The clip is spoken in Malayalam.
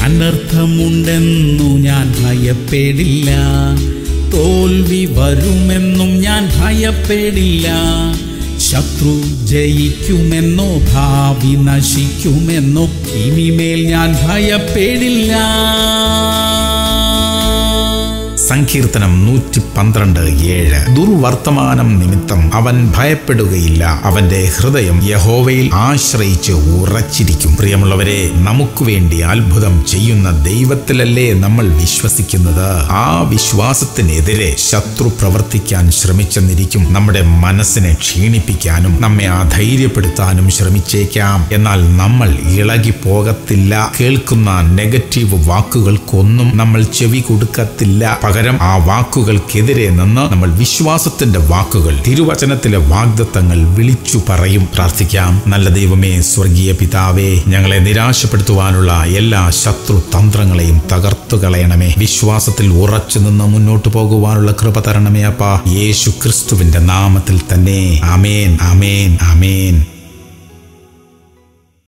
അനർത്ഥമുണ്ടെന്നു ഞാൻ ഭയപ്പെടില്ല തോൽവി വരുമെന്നും ഞാൻ ഭയപ്പെടില്ല ശത്രു ജയിക്കുമെന്നോ ഭാവി നശിക്കുമെന്നോ ഇനിമേൽ ഞാൻ ഭയപ്പെടില്ല സങ്കീർത്തനം നൂറ്റി പന്ത്രണ്ട് ഏഴ് ദുർവർത്തമാനം നിമിത്തം അവൻ ഭയപ്പെടുകയില്ല അവന്റെ ഹൃദയം യഹോവയിൽ ആശ്രയിച്ച് ഉറച്ചിരിക്കും പ്രിയമുള്ളവരെ നമുക്ക് വേണ്ടി അത്ഭുതം ചെയ്യുന്ന ദൈവത്തിലല്ലേ നമ്മൾ വിശ്വസിക്കുന്നത് ആ വിശ്വാസത്തിനെതിരെ ശത്രു പ്രവർത്തിക്കാൻ ശ്രമിച്ചെന്നിരിക്കും നമ്മുടെ മനസ്സിനെ ക്ഷീണിപ്പിക്കാനും നമ്മെ അധൈര്യപ്പെടുത്താനും ശ്രമിച്ചേക്കാം എന്നാൽ നമ്മൾ ഇളകി പോകത്തില്ല കേൾക്കുന്ന നെഗറ്റീവ് വാക്കുകൾക്കൊന്നും നമ്മൾ ചെവി കൊടുക്കത്തില്ല പകരം ആ വാക്കുകൾക്കെതിരെ നിന്ന് നമ്മൾ വിശ്വാസത്തിന്റെ വാക്കുകൾ തിരുവചനത്തിലെ വാഗ്ദത്തങ്ങൾ വിളിച്ചു പറയും പ്രാർത്ഥിക്കാം നല്ല ദൈവമേ സ്വർഗീയ പിതാവേ ഞങ്ങളെ നിരാശപ്പെടുത്തുവാനുള്ള എല്ലാ ശത്രു തന്ത്രങ്ങളെയും തകർത്തു കളയണമേ വിശ്വാസത്തിൽ ഉറച്ചു നിന്ന് മുന്നോട്ട് പോകുവാനുള്ള കൃപ തരണമേ അപ്പ യേശു ക്രിസ്തുവിന്റെ നാമത്തിൽ തന്നെ അമേൻ അമേൻ അമേൻ